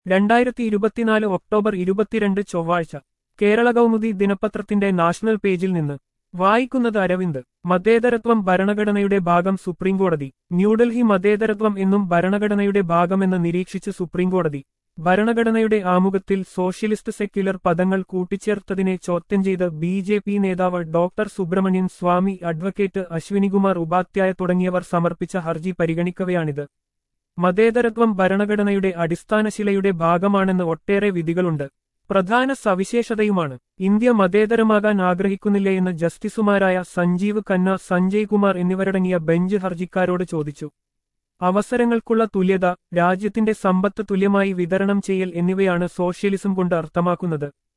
രണ്ടായിരത്തി ഇരുപത്തിനാല് ഒക്ടോബർ ഇരുപത്തിരണ്ട് ചൊവ്വാഴ്ച കേരള കൗമുദി ദിനപത്രത്തിന്റെ നാഷണൽ പേജിൽ നിന്ന് വായിക്കുന്നത് അരവിന്ദ് മതേതരത്വം ഭരണഘടനയുടെ ഭാഗം സുപ്രീംകോടതി ന്യൂഡൽഹി മതേതരത്വം എന്നും ഭരണഘടനയുടെ ഭാഗമെന്ന് നിരീക്ഷിച്ച് സുപ്രീംകോടതി ഭരണഘടനയുടെ ആമുഖത്തിൽ സോഷ്യലിസ്റ്റ് സെക്യുലർ പദങ്ങൾ കൂട്ടിച്ചേർത്തതിനെ ചോദ്യം ചെയ്ത് ബി ജെ പി നേതാവ് ഡോക്ടർ സുബ്രഹ്മണ്യൻ സ്വാമി അഡ്വക്കേറ്റ് അശ്വിനികുമാർ ഉപാധ്യായ തുടങ്ങിയവർ സമർപ്പിച്ച ഹർജി പരിഗണിക്കവെയാണിത് മതേതരത്വം ഭരണഘടനയുടെ അടിസ്ഥാനശിലയുടെ ഭാഗമാണെന്ന് ഒട്ടേറെ വിധികളുണ്ട് പ്രധാന സവിശേഷതയുമാണ് ഇന്ത്യ മതേതരമാകാൻ ആഗ്രഹിക്കുന്നില്ലെന്ന് ജസ്റ്റിസുമാരായ സഞ്ജീവ് ഖന്ന സഞ്ജയ് കുമാർ എന്നിവരടങ്ങിയ ബെഞ്ച് ഹർജിക്കാരോട് ചോദിച്ചു അവസരങ്ങൾക്കുള്ള തുല്യത രാജ്യത്തിന്റെ സമ്പത്ത് തുല്യമായി വിതരണം ചെയ്യൽ എന്നിവയാണ് സോഷ്യലിസം കൊണ്ട് അർത്ഥമാക്കുന്നത്